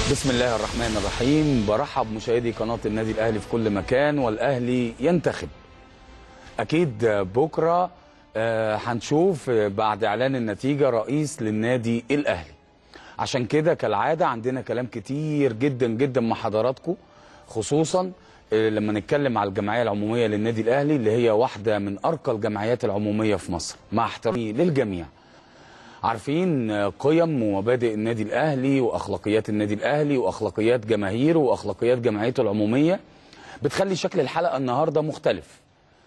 بسم الله الرحمن الرحيم برحب مشاهدي قناة النادي الأهلي في كل مكان والأهلي ينتخب أكيد بكرة آه، هنشوف بعد إعلان النتيجة رئيس للنادي الأهلي عشان كده كالعادة عندنا كلام كتير جدا جدا مع حضراتكم خصوصا آه، لما نتكلم على الجمعية العمومية للنادي الأهلي اللي هي واحدة من أرقى الجمعيات العمومية في مصر مع احترامي للجميع عارفين قيم ومبادئ النادي الاهلي واخلاقيات النادي الاهلي واخلاقيات جماهيره واخلاقيات جمعيته العموميه بتخلي شكل الحلقه النهارده مختلف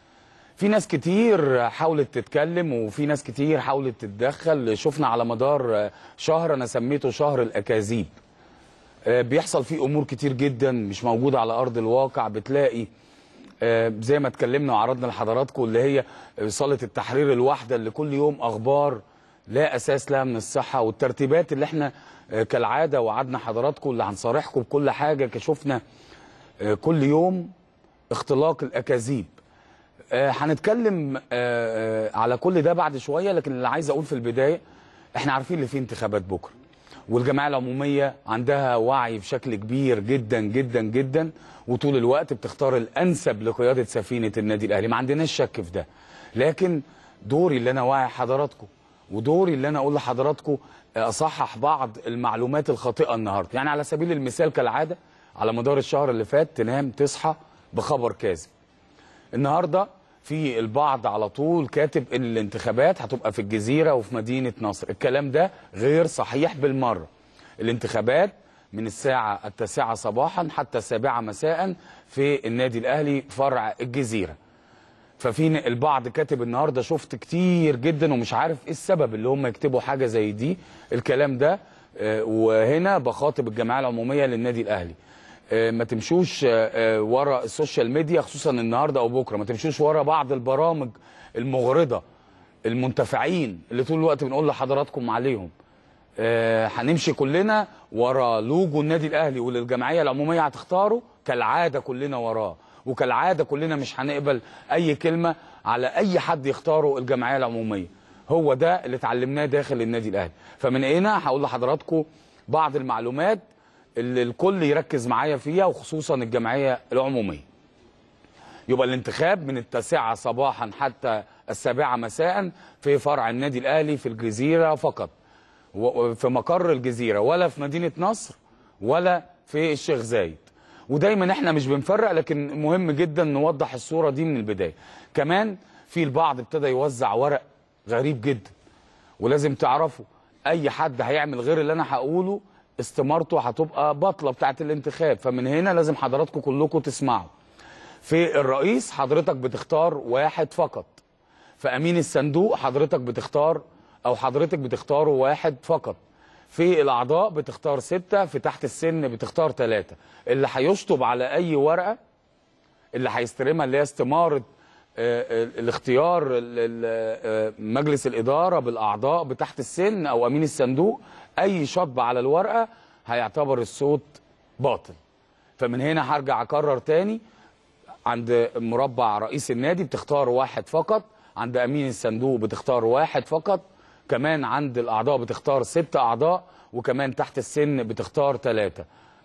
في ناس كتير حاولت تتكلم وفي ناس كتير حاولت تتدخل شفنا على مدار شهر انا سميته شهر الاكاذيب آه، بيحصل فيه امور كتير جدا مش موجوده على ارض الواقع بتلاقي آه، زي ما اتكلمنا وعرضنا لحضراتكم اللي هي صاله التحرير الواحده اللي كل يوم اخبار لا اساس لها من الصحه والترتيبات اللي احنا آه، كالعاده وعدنا حضراتكم اللي هنصارحكم بكل حاجه كشفنا آه، كل يوم اختلاق الاكاذيب آه، هنتكلم آه، آه، على كل ده بعد شويه لكن اللي عايز اقول في البدايه احنا عارفين اللي فيه انتخابات بكره والجمعيه العموميه عندها وعي بشكل كبير جدا جدا جدا وطول الوقت بتختار الانسب لقياده سفينه النادي الاهلي ما عندناش شك في ده لكن دوري اللي انا واعي حضراتكم ودوري اللي انا اقول لحضراتكم اصحح بعض المعلومات الخاطئه النهارده يعني على سبيل المثال كالعاده على مدار الشهر اللي فات تنام تصحى بخبر كاذب النهارده في البعض على طول كاتب ان الانتخابات هتبقى في الجزيره وفي مدينه نصر الكلام ده غير صحيح بالمره الانتخابات من الساعه التاسعه صباحا حتى السابعه مساء في النادي الاهلي فرع الجزيره ففي البعض كاتب النهارده شفت كتير جدا ومش عارف ايه السبب اللي هم يكتبوا حاجه زي دي الكلام ده آه، وهنا بخاطب الجمعيه العموميه للنادي الاهلي آه، ما تمشوش آه، آه، ورا السوشيال ميديا خصوصا النهارده او بكره ما تمشوش ورا بعض البرامج المغرضه المنتفعين اللي طول الوقت بنقول لحضراتكم عليهم آه، هنمشي كلنا ورا لوجو النادي الاهلي واللي الجمعيه العموميه هتختاره كالعاده كلنا وراه وكالعاده كلنا مش هنقبل اي كلمه على اي حد يختاره الجمعيه العموميه هو ده اللي اتعلمناه داخل النادي الاهلي فمن هنا هقول لحضراتكم بعض المعلومات اللي الكل يركز معايا فيها وخصوصا الجمعيه العموميه يبقى الانتخاب من التاسعة صباحا حتى السابعة مساء في فرع النادي الأهلي في الجزيرة فقط و- في مقر الجزيرة ولا في مدينة نصر ولا في الشيخ زايد ودايما احنا مش بنفرق لكن مهم جدا نوضح الصورة دي من البداية كمان في البعض ابتدى يوزع ورق غريب جدا ولازم تعرفوا اي حد هيعمل غير اللي انا هقوله استمارته هتبقى بطلة بتاعت الانتخاب فمن هنا لازم حضراتكم كلكم تسمعوا في الرئيس حضرتك بتختار واحد فقط في امين الصندوق حضرتك بتختار او حضرتك بتختاروا واحد فقط في الاعضاء بتختار ستة في تحت السن بتختار ثلاثة اللي هيشطب على اي ورقة اللي هيستلمها اللي هي استمارة آه، آه، الاختيار ال- ال- آه، مجلس الإدارة بالأعضاء بتحت السن أو أمين الصندوق أي شطب على الورقة هيعتبر الصوت باطل فمن هنا هرجع أكرر تاني عند مربع رئيس النادي بتختار واحد فقط عند امين الصندوق بتختار واحد فقط كمان عند الاعضاء بتختار ست اعضاء وكمان تحت السن بتختار ثلاثة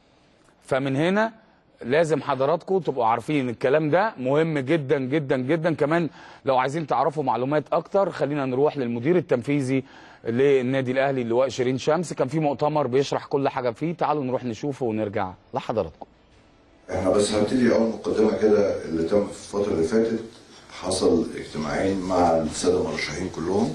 فمن هنا لازم حضراتكم تبقوا عارفين الكلام ده مهم جدا جدا جدا كمان لو عايزين تعرفوا معلومات اكتر خلينا نروح للمدير التنفيذي للنادي الاهلي اللواء شيرين شمس كان في مؤتمر بيشرح كل حاجه فيه تعالوا نروح نشوفه ونرجع لحضراتكم احنا بس هنبتدي اول مقدمه كده اللي تم في الفتره اللي فاتت حصل اجتماعين مع الساده المرشحين كلهم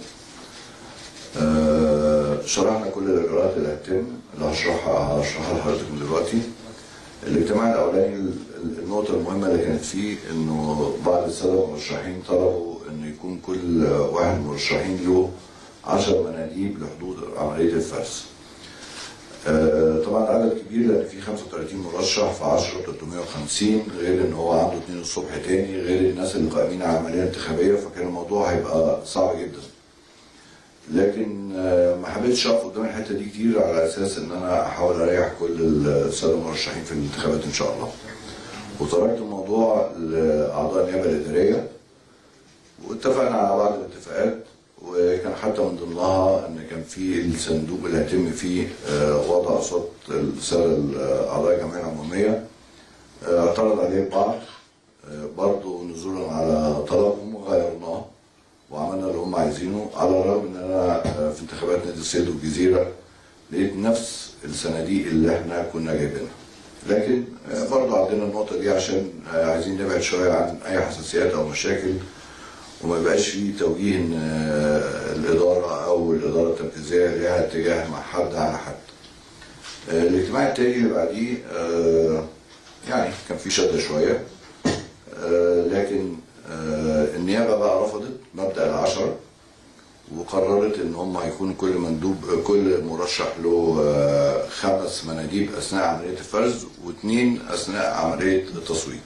آه، شرحنا كل الاجراءات اللي هتتم اللي هشرحها هشرحها لحضرتك دلوقتي الاجتماع الاولاني ال- ال- النقطه المهمه اللي كانت فيه انه بعض الساده المرشحين طلبوا انه يكون كل واحد من المرشحين له 10 مناديب لحدود عمليه الفرز آه، طبعا عدد كبير لان في 35 مرشح في 10 350 غير ان هو عنده 2 الصبح تاني غير الناس اللي قائمين على عمليه انتخابيه فكان الموضوع هيبقى صعب جدا. لكن آه، ما حبيتش اقف قدام الحته دي كتير على اساس ان انا احاول اريح كل الساده المرشحين في الانتخابات ان شاء الله. وتركت الموضوع لاعضاء النيابه الاداريه واتفقنا على بعض الاتفاقات وكان كان حتى من ضمنها ان كان في الصندوق اللي هيتم فيه آه، وضع صوت الساده اعضاء الجمعيه العموميه آه، اعترض عليه البعض آه، برضه نزولا على طلبهم وغيرناه وعملنا اللي هم عايزينه على الرغم ان انا آه، في انتخابات نادي الصيد والجزيره لقيت نفس الصناديق اللي احنا كنا جايبينها لكن آه، برضه عندنا النقطه دي عشان آه، عايزين نبعد شويه عن اي حساسيات او مشاكل وما يبقاش فيه توجيه ان آه، الاداره او الاداره التنفيذيه ليها اتجاه مع حد على حد. آه، الاجتماع التاني اللي بعديه آه، يعني كان فيه شده شويه آه، لكن آه، النيابه بقى رفضت مبدا العشره وقررت ان هم هيكون كل مندوب كل مرشح له آه، خمس مناديب اثناء عمليه الفرز واثنين اثناء عمليه التصويت.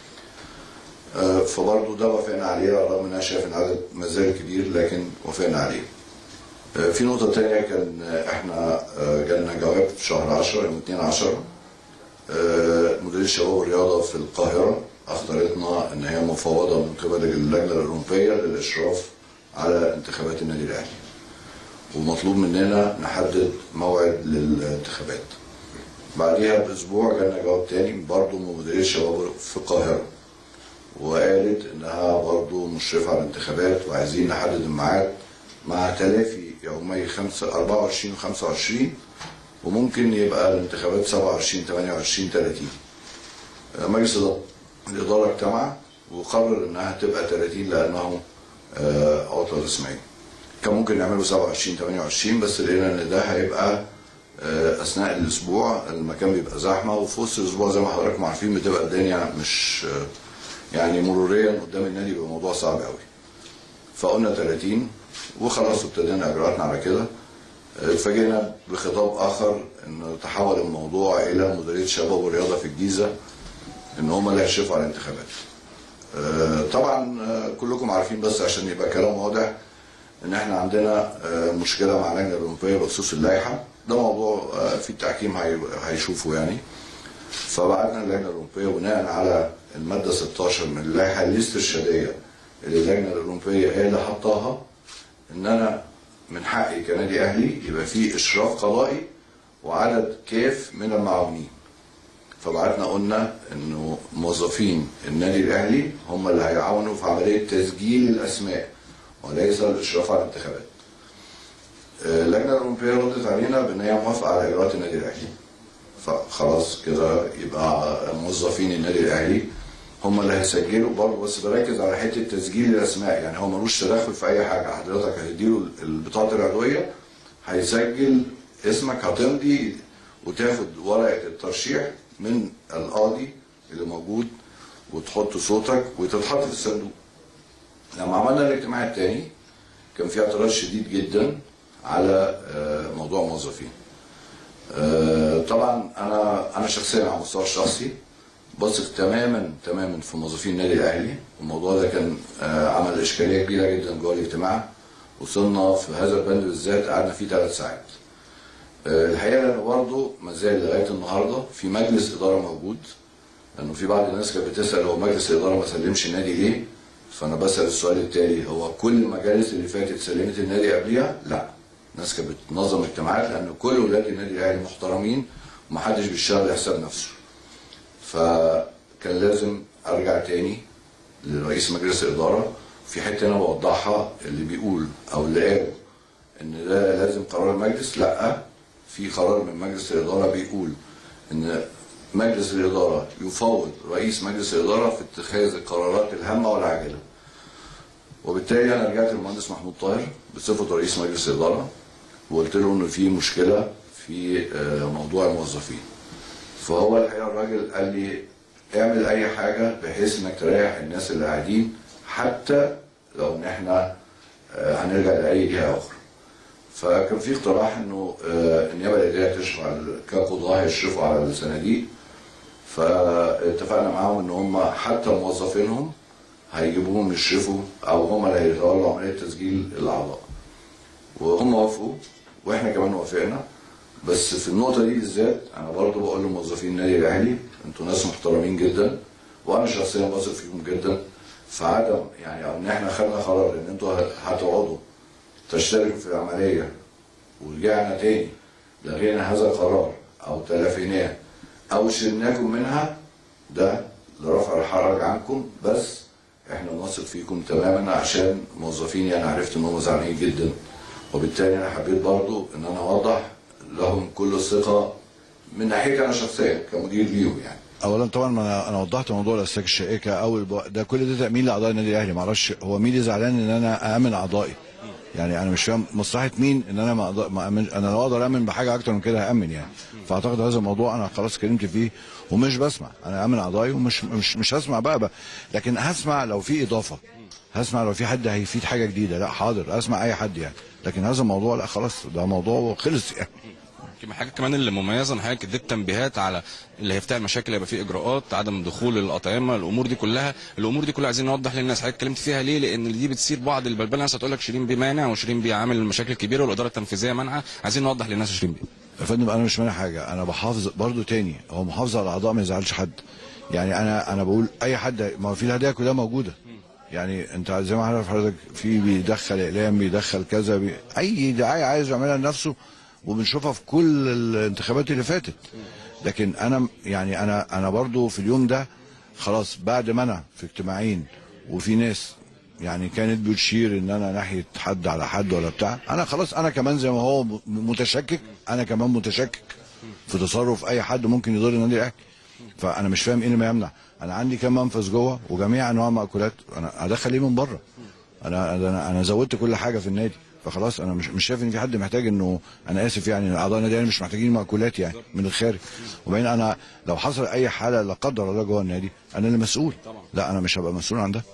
آه، فبرضه ده وافقنا عليه رغم ان انا شايف ان العدد ما زال كبير لكن وافقنا عليه. آه، في نقطة تانية كان آه، احنا آه، جالنا جواب في شهر 10 يوم 2 10 آه، مديرية الشباب والرياضة في القاهرة أخبرتنا إن هي مفوضة من قبل اللجنة الأولمبية للإشراف على انتخابات النادي الأهلي. ومطلوب مننا نحدد موعد للانتخابات. بعديها بأسبوع جالنا جواب تاني برضه من مديرية الشباب في القاهرة. وقالت انها برضو مشرفه على الانتخابات وعايزين نحدد الميعاد مع تلافي يومي 5 24 و 25 وممكن يبقى الانتخابات 27 28 30 آه، مجلس الإدارة- الاداره اجتمع وقرر انها تبقى 30 لانه آه، عطله رسميه كان ممكن نعمله 27 28 بس لقينا ان ده هيبقى آه، اثناء الاسبوع المكان بيبقى زحمه وفي وسط الاسبوع زي ما حضراتكم عارفين بتبقى الدنيا مش آه، يعني مروريا قدام النادي بيبقى موضوع صعب قوي فقلنا 30 وخلاص ابتدينا اجراءاتنا على كده آه، اتفاجئنا بخطاب اخر انه تحول الموضوع الى مديريه الشباب والرياضه في الجيزه ان هم اللي هيشرفوا على الانتخابات آه، طبعا آه، كلكم عارفين بس عشان يبقى كلام واضح ان احنا عندنا آه، مشكله مع اللجنه الاولمبيه بخصوص اللائحه ده موضوع آه، في التحكيم هي- هيشوفه يعني فبعتنا اللجنه الاولمبيه بناء على الماده 16 من اللائحه الاسترشاديه اللي اللجنه الاولمبيه هي اللي حطاها ان انا من حقي كنادي اهلي يبقى فيه اشراف قضائي وعدد كاف من المعاونين فبعتنا قلنا انه موظفين النادي الاهلي هم اللي هيعاونوا في عمليه تسجيل الاسماء وليس الاشراف على الانتخابات. آه، اللجنه الاولمبيه ردت علينا بان هي موافقه على اجراءات النادي الاهلي. فخلاص كده يبقى موظفين النادي الاهلي هم اللي هيسجلوا برضه بس بركز على حته تسجيل الاسماء يعني هو ملوش تدخل في اي حاجه حضرتك هتديله البطاقه العضويه هيسجل اسمك هتمضي وتاخد ورقه الترشيح من القاضي اللي موجود وتحط صوتك وتتحط في الصندوق. لما عملنا الاجتماع الثاني كان في اعتراض شديد جدا على آه، موضوع الموظفين. آه، طبعا انا انا شخصيا على المستوى الشخصي بثق تماما تماما في موظفين النادي الاهلي والموضوع ده كان آه، عمل اشكاليه كبيره جدا جوه الاجتماع وصلنا في هذا البند بالذات قعدنا فيه ثلاث ساعات. آه، الحقيقه انه برضه ما زال لغايه النهارده في مجلس اداره موجود لانه في بعض الناس كانت بتسال هو مجلس الاداره ما سلمش النادي ليه؟ فانا بسال السؤال التالي هو كل المجالس اللي فاتت سلمت النادي قبليها؟ لا. الناس كانت بتنظم اجتماعات لان كل ولاد النادي الاهلي محترمين ومحدش بيشتغل لحساب نفسه. فكان لازم ارجع تاني لرئيس مجلس الاداره في حته انا بوضحها اللي بيقول او اللي قالوا ان ده لازم قرار المجلس لا في قرار من مجلس الاداره بيقول ان مجلس الاداره يفوض رئيس مجلس الاداره في اتخاذ القرارات الهامه والعاجله وبالتالي انا رجعت للمهندس محمود طاهر بصفه رئيس مجلس الاداره وقلت له ان في مشكله في آه، موضوع الموظفين فهو الحقيقه الراجل قال لي اعمل اي حاجه بحيث انك تريح الناس اللي قاعدين حتى لو ان احنا آه، هنرجع لاي جهه اخرى فكان في اقتراح انه آه، النيابه الاداريه تشرف على كقضاه يشرفوا على الصناديق فاتفقنا معاهم ان هم حتى موظفينهم هيجيبوهم يشرفوا او هم اللي هيتولوا عمليه تسجيل الاعضاء وهم وافقوا واحنا كمان وافقنا بس في النقطه دي بالذات انا برضه بقول لموظفين النادي الاهلي انتوا ناس محترمين جدا وانا شخصيا بثق فيكم جدا فعدم يعني او ان احنا خدنا قرار ان انتوا هتقعدوا تشترك في عمليه ورجعنا تاني لغينا هذا القرار او تلافيناه او شلناكم منها ده لرفع الحرج عنكم بس احنا بنثق فيكم تماما عشان موظفيني انا عرفت ان هم زعلانين جدا وبالتالي انا حبيت برضو ان انا اوضح لهم كل الثقه من ناحيتي انا شخصيا كمدير ليهم يعني اولا طبعا ما انا انا وضحت موضوع الاسلاك الشائكه او الب... ده كل ده تامين لاعضاء النادي الاهلي معرفش هو مين اللي زعلان ان انا امن اعضائي يعني انا مش فاهم مصلحه مين ان انا ما, أض... ما أمن... انا لو اقدر امن بحاجه اكتر من كده هامن يعني فاعتقد هذا الموضوع انا خلاص اتكلمت فيه ومش بسمع انا امن اعضائي ومش مش مش هسمع بقى, بقى لكن هسمع لو في اضافه هسمع لو في حد هيفيد حاجه جديده لا حاضر اسمع اي حد يعني لكن هذا الموضوع لا خلاص ده موضوع خلص يعني يمكن حاجه كمان اللي مميزه ان حضرتك اديت تنبيهات على اللي هيفتعل مشاكل هيبقى فيه اجراءات عدم دخول الاطعمه الامور دي كلها الامور دي كلها عايزين نوضح للناس حضرتك اتكلمت فيها ليه لان دي بتصير بعض البلبله الناس هتقول لك شيرين بيه مانع وشيرين بيه عامل مشاكل كبيره والاداره التنفيذيه مانعه عايزين نوضح للناس شيرين بيه يا فندم انا مش مانع حاجه انا بحافظ برضو تاني هو محافظه على الاعضاء ما يزعلش حد يعني انا انا بقول اي حد ما هو في الهدايا كلها موجوده يعني انت زي ما عارف حضرتك في بيدخل اعلام بيدخل كذا بي... اي دعايه عايز يعملها لنفسه وبنشوفها في كل الانتخابات اللي فاتت لكن انا يعني انا انا برضو في اليوم ده خلاص بعد ما انا في اجتماعين وفي ناس يعني كانت بتشير ان انا ناحيه حد على حد ولا بتاع انا خلاص انا كمان زي ما هو متشكك انا كمان متشكك في تصرف اي حد ممكن يضر النادي الاهلي فانا مش فاهم ايه اللي ما يمنع انا عندي كام منفذ جوه وجميع انواع المأكولات انا هدخل ايه من بره انا انا انا زودت كل حاجه في النادي فخلاص انا مش مش شايف ان في حد محتاج انه انا اسف يعني اعضاء النادي الأهلي مش محتاجين مأكولات يعني من الخارج وبعدين انا لو حصل اي حاله لا قدر الله جوه النادي انا اللي مسؤول لا انا مش هبقى مسؤول عن ده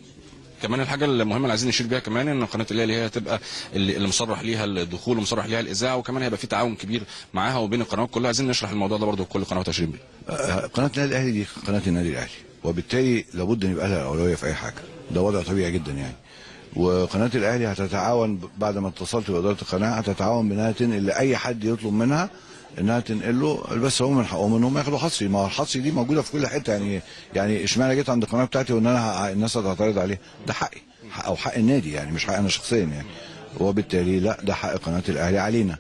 كمان الحاجه المهمه اللي عايزين نشير بيها كمان ان قناه الاهلي هي هتبقى اللي اللي مصرح ليها الدخول ومصرح ليها الاذاعه وكمان هيبقى في تعاون كبير معاها وبين القنوات كلها عايزين نشرح الموضوع ده برضه لكل قنوات 20 بيه آه، قناه النادي الاهلي دي قناه النادي الاهلي وبالتالي لابد ان يبقى لها اولويه في اي حاجه ده وضع طبيعي جدا يعني وقناه الاهلي هتتعاون ب- بعد ما اتصلت باداره القناه هتتعاون بانها تنقل لاي حد يطلب منها انها تنقل له بس هو من حقهم ان هم ياخدوا حصري ما هو الحصري دي موجوده في كل حته يعني يعني اشمعنى جيت عند القناه بتاعتي وان انا ه- الناس هتعترض عليه ده حقي حق- او حق النادي يعني مش حق انا شخصيا يعني وبالتالي لا ده حق قناه الاهلي علينا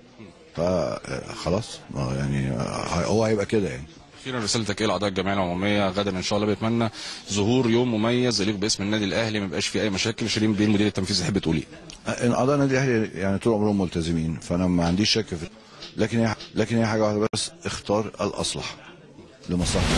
فخلاص يعني آه، هو هيبقى كده يعني اخيرا رسالتك ايه لاعضاء الجمعيه العموميه غدا ان شاء الله بتمنى ظهور يوم مميز يليق باسم النادي الاهلي ما يبقاش فيه اي مشاكل شيرين بيه المدير التنفيذي تحب تقول ايه ان اعضاء النادي الاهلي يعني طول عمرهم ملتزمين فانا ما عنديش شك في لكن هي لكن هي حاجه واحده بس اختار الاصلح لمصلحتك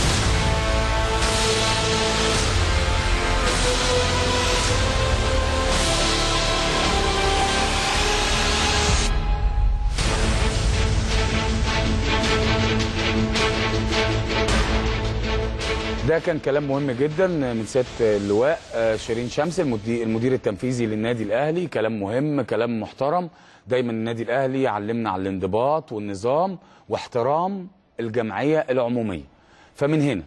ده كان كلام مهم جدا من سياده اللواء آه، شيرين شمس المدير, المدير التنفيذي للنادي الاهلي كلام مهم كلام محترم دايما النادي الاهلي علمنا على الانضباط والنظام واحترام الجمعيه العموميه فمن هنا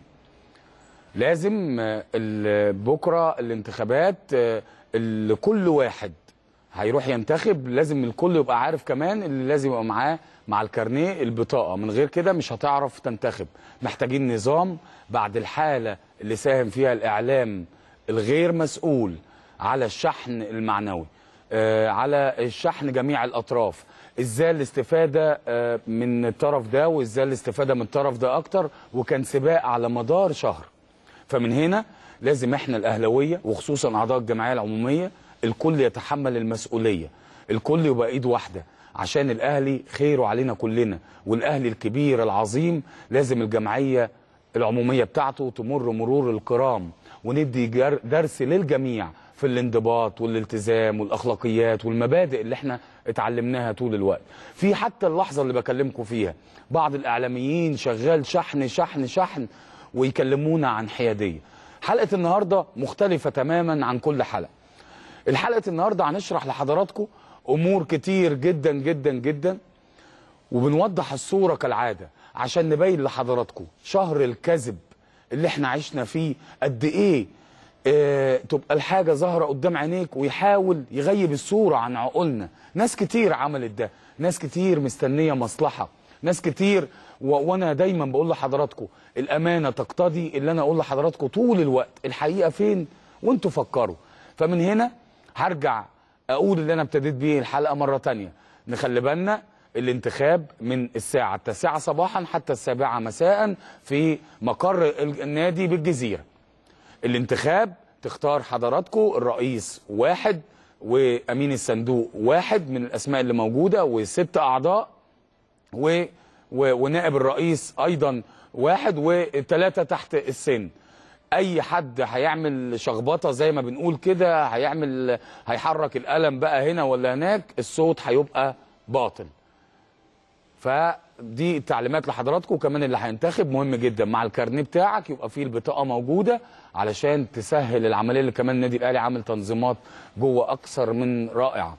لازم آه، ال- بكره الانتخابات آه، اللي كل واحد هيروح ينتخب لازم الكل يبقى عارف كمان اللي لازم يبقى معاه مع الكارنيه البطاقه من غير كده مش هتعرف تنتخب محتاجين نظام بعد الحاله اللي ساهم فيها الاعلام الغير مسؤول على الشحن المعنوي آه، على الشحن جميع الاطراف ازاي الاستفاده آه، من الطرف ده وازاي الاستفاده من الطرف ده اكتر وكان سباق على مدار شهر فمن هنا لازم احنا الاهلاويه وخصوصا اعضاء الجمعيه العموميه الكل يتحمل المسؤوليه الكل يبقى ايد واحده عشان الاهلي خيره علينا كلنا والاهلي الكبير العظيم لازم الجمعيه العموميه بتاعته تمر مرور الكرام وندي جر- درس للجميع في الانضباط والالتزام والاخلاقيات والمبادئ اللي احنا اتعلمناها طول الوقت في حتى اللحظه اللي بكلمكم فيها بعض الاعلاميين شغال شحن شحن شحن ويكلمونا عن حياديه حلقه النهارده مختلفه تماما عن كل حلقه الحلقه النهارده هنشرح لحضراتكم امور كتير جدا جدا جدا وبنوضح الصوره كالعاده عشان نبين لحضراتكم شهر الكذب اللي احنا عشنا فيه قد ايه اه تبقى الحاجه ظاهره قدام عينيك ويحاول يغيب الصوره عن عقولنا ناس كتير عملت ده ناس كتير مستنيه مصلحه ناس كتير و... وانا دايما بقول لحضراتكم الامانه تقتضي اللي انا اقول لحضراتكم طول الوقت الحقيقه فين وانتوا فكروا فمن هنا هرجع اقول اللي انا ابتديت بيه الحلقه مره تانية نخلي بالنا الانتخاب من الساعه التاسعه صباحا حتى السابعه مساء في مقر ال- النادي بالجزيره الانتخاب تختار حضراتكم الرئيس واحد وامين الصندوق واحد من الاسماء اللي موجوده وست اعضاء و... و... ونائب الرئيس ايضا واحد وثلاثه تحت السن اي حد هيعمل شخبطه زي ما بنقول كده هيعمل هيحرك القلم بقى هنا ولا هناك الصوت هيبقى باطل فدي التعليمات لحضراتكم وكمان اللي هينتخب مهم جدا مع الكارنيه بتاعك يبقى فيه البطاقه موجوده علشان تسهل العمليه اللي كمان النادي الاهلي عامل تنظيمات جوه اكثر من رائعه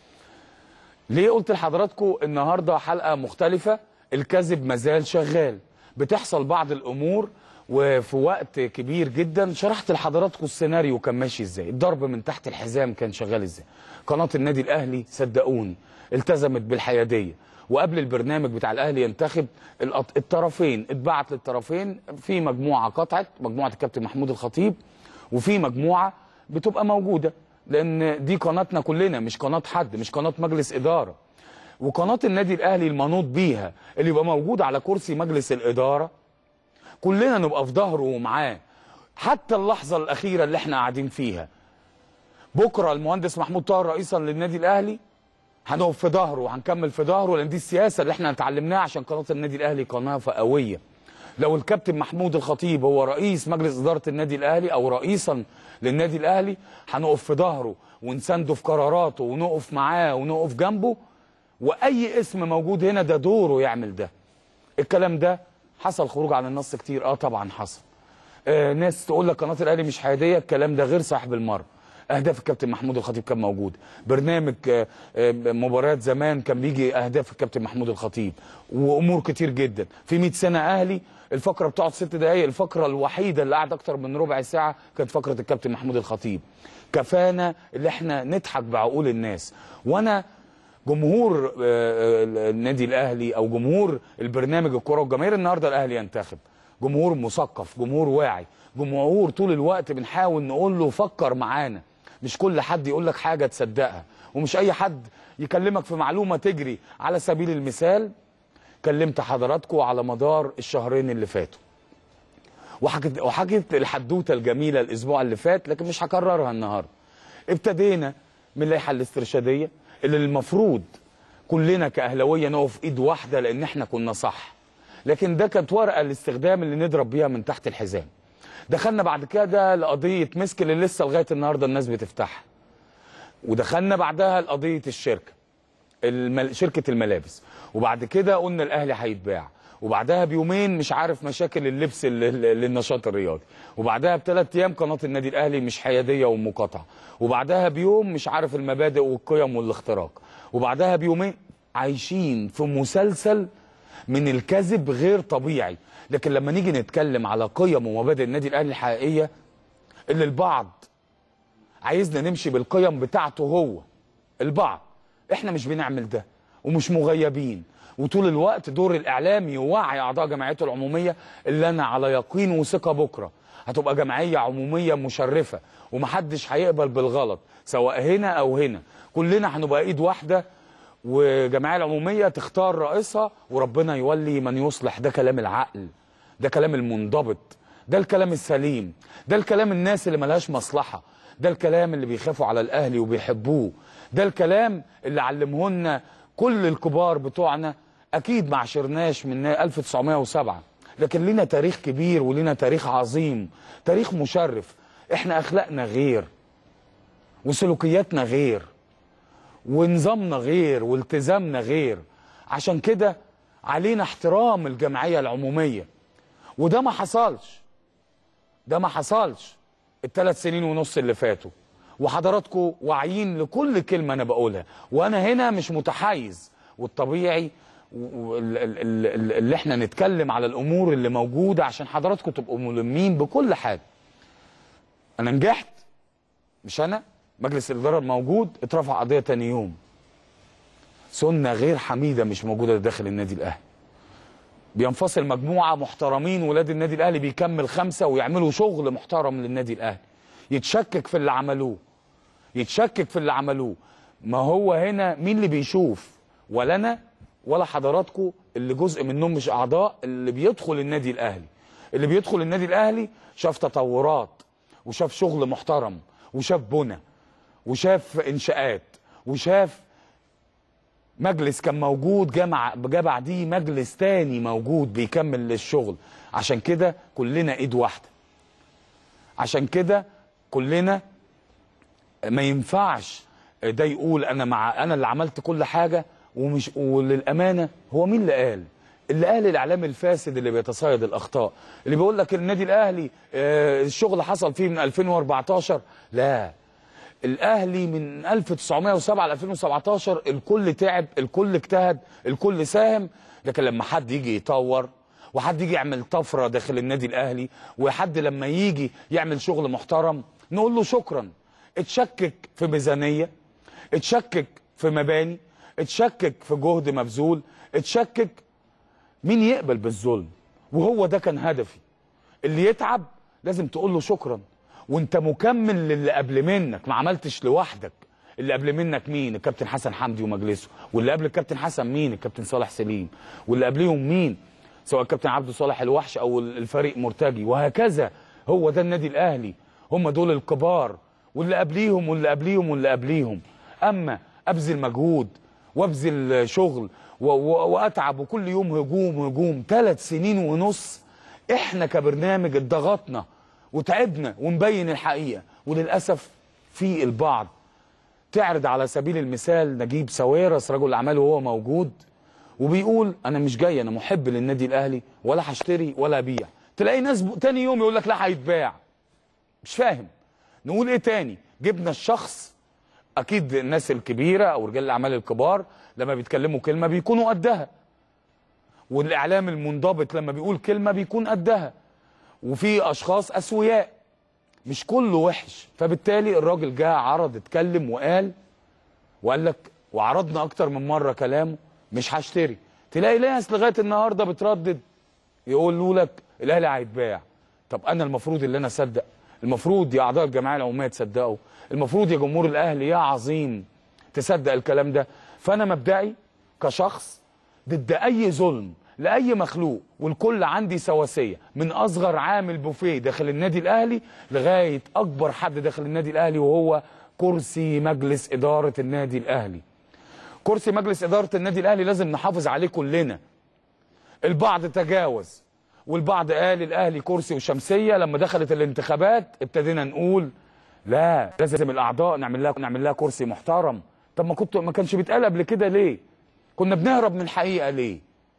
ليه قلت لحضراتكم النهارده حلقه مختلفه الكذب مازال شغال بتحصل بعض الامور وفي وقت كبير جدا شرحت لحضراتكم السيناريو كان ماشي ازاي الضرب من تحت الحزام كان شغال ازاي قناه النادي الاهلي صدقوني التزمت بالحياديه وقبل البرنامج بتاع الاهلي ينتخب الأط- الطرفين اتبعت للطرفين في مجموعه قطعت مجموعه الكابتن محمود الخطيب وفي مجموعه بتبقى موجوده لان دي قناتنا كلنا مش قناه حد مش قناه مجلس اداره وقناه النادي الاهلي المنوط بيها اللي يبقى موجود على كرسي مجلس الاداره كلنا نبقى في ظهره ومعاه حتى اللحظه الاخيره اللي احنا قاعدين فيها بكره المهندس محمود طاهر رئيسا للنادي الاهلي هنقف في ظهره وهنكمل في ظهره لان دي السياسه اللي احنا اتعلمناها عشان قناه النادي الاهلي قناه فئويه لو الكابتن محمود الخطيب هو رئيس مجلس اداره النادي الاهلي او رئيسا للنادي الاهلي هنقف في ظهره ونسنده في قراراته ونقف معاه ونقف جنبه واي اسم موجود هنا ده دوره يعمل ده الكلام ده حصل خروج عن النص كتير اه طبعا حصل آه ناس تقول لك قناه الاهلي مش حياديه الكلام ده غير صح بالمره اهداف الكابتن محمود الخطيب كان موجود برنامج آه، آه، مباريات زمان كان بيجي اهداف الكابتن محمود الخطيب وامور كتير جدا في 100 سنه اهلي الفقره بتقعد ست دقائق الفقره الوحيده اللي قعد اكتر من ربع ساعه كانت فقره الكابتن محمود الخطيب كفانا اللي احنا نضحك بعقول الناس وانا جمهور آه، آه، النادي الاهلي او جمهور البرنامج الكره والجماهير النهارده الاهلي ينتخب جمهور مثقف جمهور واعي جمهور طول الوقت بنحاول نقول له فكر معانا مش كل حد يقول لك حاجه تصدقها ومش اي حد يكلمك في معلومه تجري على سبيل المثال كلمت حضراتكم على مدار الشهرين اللي فاتوا وحكيت وحكيت الحدوته الجميله الاسبوع اللي فات لكن مش هكررها النهارده ابتدينا من اللائحه الاسترشاديه اللي المفروض كلنا كاهلاويه نقف ايد واحده لان احنا كنا صح لكن ده كانت ورقه الاستخدام اللي نضرب بيها من تحت الحزام دخلنا بعد كده لقضيه مسك اللي لسه لغايه النهارده الناس بتفتحها ودخلنا بعدها لقضيه الشركه المل... شركه الملابس وبعد كده قلنا الاهلي هيتباع وبعدها بيومين مش عارف مشاكل اللبس لل- للنشاط الرياضي وبعدها بثلاث ايام قناه النادي الاهلي مش حياديه ومقاطعه وبعدها بيوم مش عارف المبادئ والقيم والاختراق وبعدها بيومين عايشين في مسلسل من الكذب غير طبيعي لكن لما نيجي نتكلم على قيم ومبادئ النادي الاهلي الحقيقيه اللي البعض عايزنا نمشي بالقيم بتاعته هو البعض احنا مش بنعمل ده ومش مغيبين وطول الوقت دور الاعلام يوعي اعضاء جمعيته العموميه اللي انا على يقين وثقه بكره هتبقى جمعيه عموميه مشرفه ومحدش هيقبل بالغلط سواء هنا او هنا كلنا هنبقى ايد واحده والجمعيه العموميه تختار رئيسها وربنا يولي من يصلح ده كلام العقل ده كلام المنضبط ده الكلام السليم ده الكلام الناس اللي ملهاش مصلحه ده الكلام اللي بيخافوا على الاهلي وبيحبوه ده الكلام اللي علمهن كل الكبار بتوعنا اكيد ما عشرناش من 1907 لكن لينا تاريخ كبير ولينا تاريخ عظيم تاريخ مشرف احنا اخلاقنا غير وسلوكياتنا غير ونظامنا غير والتزامنا غير عشان كده علينا احترام الجمعيه العموميه وده ما حصلش ده ما حصلش الثلاث سنين ونص اللي فاتوا وحضراتكم واعيين لكل كلمه انا بقولها وانا هنا مش متحيز والطبيعي و- ال- ال- ال- اللي احنا نتكلم على الامور اللي موجوده عشان حضراتكم تبقوا ملمين بكل حاجه انا نجحت مش انا مجلس الاداره الموجود اترفع قضيه تاني يوم سنه غير حميده مش موجوده داخل النادي الاهلي بينفصل مجموعه محترمين ولاد النادي الاهلي بيكمل خمسه ويعملوا شغل محترم للنادي الاهلي يتشكك في اللي عملوه يتشكك في اللي عملوه ما هو هنا مين اللي بيشوف ولا انا ولا حضراتكم اللي جزء منهم مش اعضاء اللي بيدخل النادي الاهلي اللي بيدخل النادي الاهلي شاف تطورات وشاف شغل محترم وشاف بنى وشاف انشاءات وشاف مجلس كان موجود جمع جه بعديه مجلس تاني موجود بيكمل الشغل عشان كده كلنا ايد واحده عشان كده كلنا ما ينفعش ده يقول انا مع انا اللي عملت كل حاجه ومش وللامانه هو مين اللي قال؟ اللي قال الاعلام الفاسد اللي بيتصيد الاخطاء اللي بيقول لك النادي الاهلي آه، الشغل حصل فيه من 2014 لا الاهلي من 1907 ل 2017 الكل تعب الكل اجتهد الكل ساهم لكن لما حد يجي يطور وحد يجي يعمل طفره داخل النادي الاهلي وحد لما يجي يعمل شغل محترم نقول له شكرا اتشكك في ميزانيه اتشكك في مباني اتشكك في جهد مبذول اتشكك مين يقبل بالظلم وهو ده كان هدفي اللي يتعب لازم تقول له شكرا وانت مكمل للي قبل منك ما عملتش لوحدك اللي قبل منك مين الكابتن حسن حمدي ومجلسه واللي قبل الكابتن حسن مين الكابتن صالح سليم واللي قبليهم مين سواء الكابتن عبد صالح الوحش او الفريق مرتجي وهكذا هو ده النادي الاهلي هم دول الكبار واللي قبليهم واللي قبليهم واللي قبليهم اما ابذل مجهود وابذل شغل و- و- واتعب وكل يوم هجوم هجوم ثلاث سنين ونص احنا كبرنامج اتضغطنا وتعبنا ونبين الحقيقه وللاسف في البعض تعرض على سبيل المثال نجيب ساويرس رجل الاعمال وهو موجود وبيقول انا مش جاي انا محب للنادي الاهلي ولا هشتري ولا ابيع تلاقي ناس ب- تاني يوم يقول لك لا هيتباع مش فاهم نقول ايه تاني جبنا الشخص اكيد الناس الكبيره او رجال الاعمال الكبار لما بيتكلموا كلمه بيكونوا قدها والاعلام المنضبط لما بيقول كلمه بيكون قدها وفي اشخاص اسوياء مش كله وحش فبالتالي الراجل جه عرض اتكلم وقال وقال لك وعرضنا اكتر من مره كلامه مش هشتري تلاقي ناس لغايه النهارده بتردد يقولوا لك الاهلي هيتباع طب انا المفروض اللي انا اصدق المفروض يا اعضاء الجمعيه العموميه تصدقوا المفروض يا جمهور الاهلي يا عظيم تصدق الكلام ده فانا مبدئي كشخص ضد اي ظلم لاي مخلوق والكل عندي سواسيه من اصغر عامل بوفيه داخل النادي الاهلي لغايه اكبر حد داخل النادي الاهلي وهو كرسي مجلس اداره النادي الاهلي كرسي مجلس اداره النادي الاهلي لازم نحافظ عليه كلنا البعض تجاوز والبعض قال الاهلي كرسي وشمسيه لما دخلت الانتخابات ابتدينا نقول لا لازم الاعضاء نعمل لها نعمل لها كرسي محترم طب ما كنت ما كانش بيتقال قبل كده ليه كنا بنهرب من الحقيقه ليه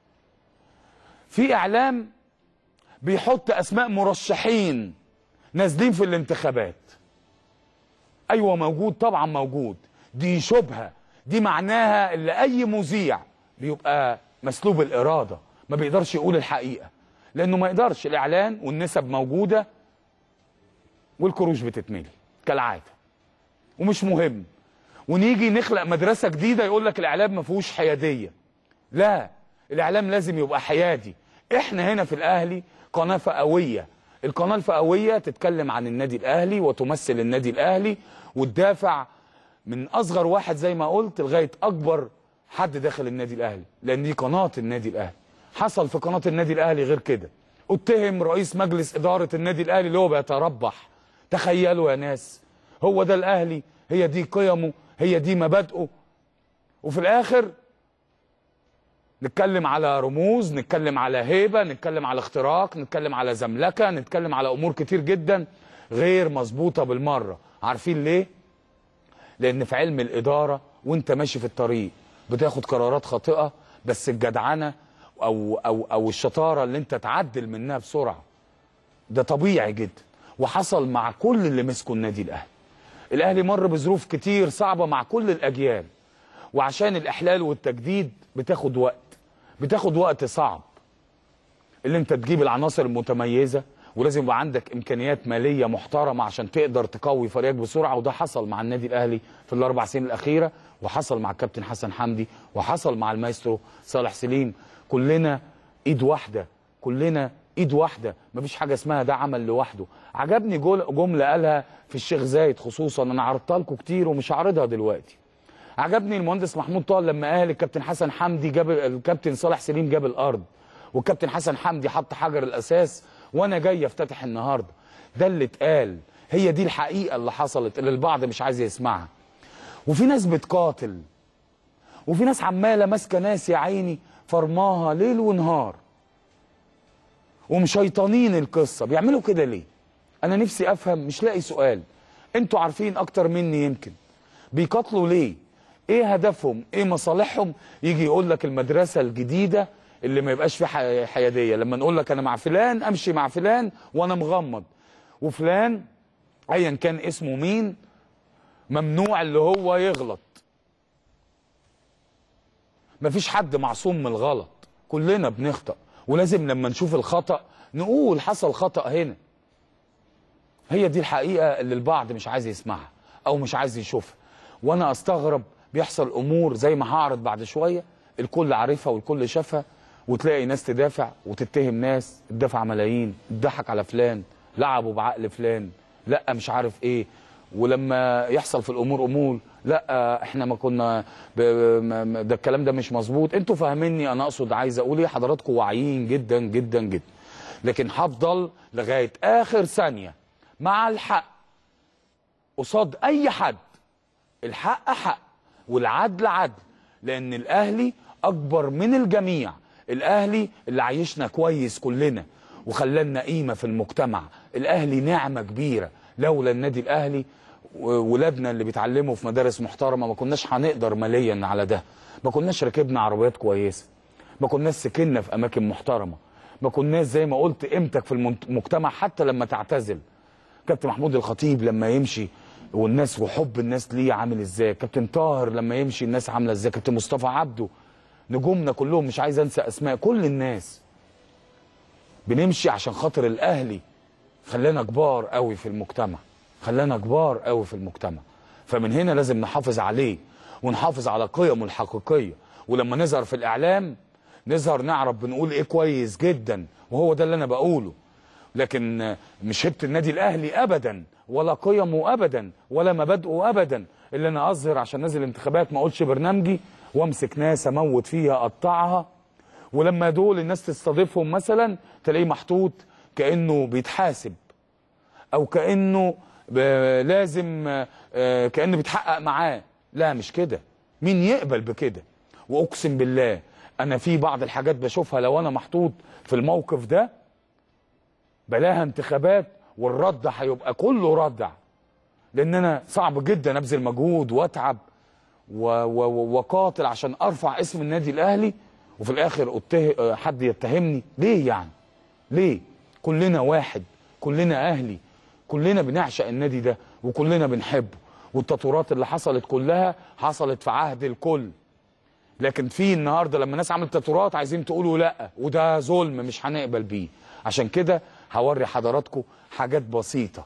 في اعلام بيحط اسماء مرشحين نازلين في الانتخابات ايوه موجود طبعا موجود دي شبهه دي معناها اللي اي مذيع بيبقى مسلوب الاراده ما بيقدرش يقول الحقيقه لانه ما يقدرش الاعلان والنسب موجوده والكروش بتتملي كالعاده ومش مهم ونيجي نخلق مدرسه جديده يقول لك الاعلام ما فيهوش حياديه لا الاعلام لازم يبقى حيادي احنا هنا في الاهلي قناه فئويه القناه الفئويه تتكلم عن النادي الاهلي وتمثل النادي الاهلي وتدافع من اصغر واحد زي ما قلت لغايه اكبر حد داخل النادي الاهلي لان دي قناه النادي الاهلي حصل في قناه النادي الاهلي غير كده اتهم رئيس مجلس اداره النادي الاهلي اللي هو بيتربح تخيلوا يا ناس هو ده الاهلي هي دي قيمه هي دي مبادئه وفي الاخر نتكلم على رموز نتكلم على هيبه نتكلم على اختراق نتكلم على زملكه نتكلم على امور كتير جدا غير مظبوطه بالمره عارفين ليه لان في علم الاداره وانت ماشي في الطريق بتاخد قرارات خاطئه بس الجدعنه او او او الشطاره اللي انت تعدل منها بسرعه ده طبيعي جدا وحصل مع كل اللي مسكوا النادي الاهلي الاهلي مر بظروف كتير صعبه مع كل الاجيال وعشان الاحلال والتجديد بتاخد وقت بتاخد وقت صعب اللي انت تجيب العناصر المتميزه ولازم يبقى عندك امكانيات ماليه محترمه عشان تقدر تقوي فريقك بسرعه وده حصل مع النادي الاهلي في الاربع سنين الاخيره وحصل مع الكابتن حسن حمدي وحصل مع المايسترو صالح سليم كلنا ايد واحده كلنا ايد واحده مفيش حاجه اسمها ده عمل لوحده عجبني جول- جمله قالها في الشيخ زايد خصوصا انا عرضتها لكم كتير ومش هعرضها دلوقتي عجبني المهندس محمود طه لما قال الكابتن حسن حمدي جاب الكابتن صالح سليم جاب الارض والكابتن حسن حمدي حط حجر الاساس وانا جاي افتتح النهارده ده اللي اتقال هي دي الحقيقه اللي حصلت اللي البعض مش عايز يسمعها وفي ناس بتقاتل وفي ناس عماله ماسكه ناس يا عيني فرماها ليل ونهار ومشيطانين القصه بيعملوا كده ليه انا نفسي افهم مش لاقي سؤال انتوا عارفين اكتر مني يمكن بيقاتلوا ليه ايه هدفهم ايه مصالحهم يجي يقول لك المدرسه الجديده اللي ما يبقاش فيه ح- حياديه لما نقول لك انا مع فلان امشي مع فلان وانا مغمض وفلان ايا كان اسمه مين ممنوع اللي هو يغلط مفيش حد معصوم من الغلط كلنا بنخطأ ولازم لما نشوف الخطأ نقول حصل خطأ هنا هي دي الحقيقة اللي البعض مش عايز يسمعها أو مش عايز يشوفها وأنا أستغرب بيحصل أمور زي ما هعرض بعد شوية الكل عارفها والكل شافها وتلاقي ناس تدافع وتتهم ناس اتدفع ملايين اتضحك على فلان لعبوا بعقل فلان لا مش عارف ايه ولما يحصل في الامور امور لا احنا ما كنا ب... ما- ما- ده الكلام ده مش مظبوط انتوا فاهميني انا اقصد عايز اقول ايه حضراتكم واعيين جدا جدا جدا لكن هفضل لغايه اخر ثانيه مع الحق قصاد اي حد الحق حق والعدل عدل لان الاهلي اكبر من الجميع الاهلي اللي عايشنا كويس كلنا وخلانا قيمه في المجتمع الاهلي نعمه كبيره لولا النادي الاهلي و- ولادنا اللي بيتعلموا في مدارس محترمه ما كناش هنقدر ماليا على ده ما كناش ركبنا عربيات كويسه ما كناش سكننا في اماكن محترمه ما كناش زي ما قلت قيمتك في المنت- المجتمع حتى لما تعتزل كابتن محمود الخطيب لما يمشي والناس وحب الناس ليه عامل ازاي كابتن طاهر لما يمشي الناس عامله ازاي كابتن مصطفى عبده نجومنا كلهم مش عايز انسى اسماء كل الناس بنمشي عشان خاطر الاهلي خلانا كبار قوي في المجتمع خلانا كبار قوي في المجتمع فمن هنا لازم نحافظ عليه ونحافظ على قيمه الحقيقيه ولما نظهر في الاعلام نظهر نعرف بنقول ايه كويس جدا وهو ده اللي انا بقوله لكن مش هبه النادي الاهلي ابدا ولا قيمه ابدا ولا مبادئه ابدا اللي انا اظهر عشان نازل انتخابات ما اقولش برنامجي وامسك ناس اموت فيها اقطعها ولما دول الناس تستضيفهم مثلا تلاقيه محطوط كانه بيتحاسب او كانه ب- لازم آه، كانه بيتحقق معاه لا مش كده مين يقبل بكده واقسم بالله انا في بعض الحاجات بشوفها لو انا محطوط في الموقف ده بلاها انتخابات والرد هيبقى كله ردع لان انا صعب جدا ابذل مجهود واتعب و- و- و- وقاتل عشان ارفع اسم النادي الاهلي وفي الاخر أته... حد يتهمني ليه يعني ليه كلنا واحد كلنا اهلي كلنا بنعشق النادي ده وكلنا بنحبه والتطورات اللي حصلت كلها حصلت في عهد الكل لكن في النهارده لما الناس عملت تطورات عايزين تقولوا لا وده ظلم مش هنقبل بيه عشان كده هوري حضراتكم حاجات بسيطه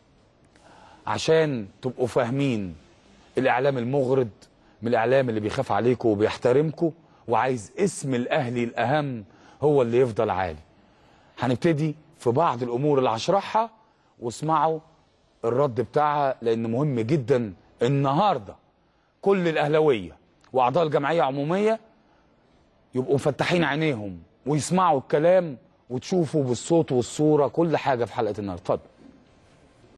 عشان تبقوا فاهمين الاعلام المغرض من الاعلام اللي بيخاف عليكم وبيحترمكم وعايز اسم الاهلي الاهم هو اللي يفضل عالي هنبتدي في بعض الامور اللي هشرحها واسمعوا الرد بتاعها لان مهم جدا النهارده كل الاهلاويه واعضاء الجمعيه عموميه يبقوا مفتحين عينيهم ويسمعوا الكلام وتشوفوا بالصوت والصوره كل حاجه في حلقه النهارده اتفضل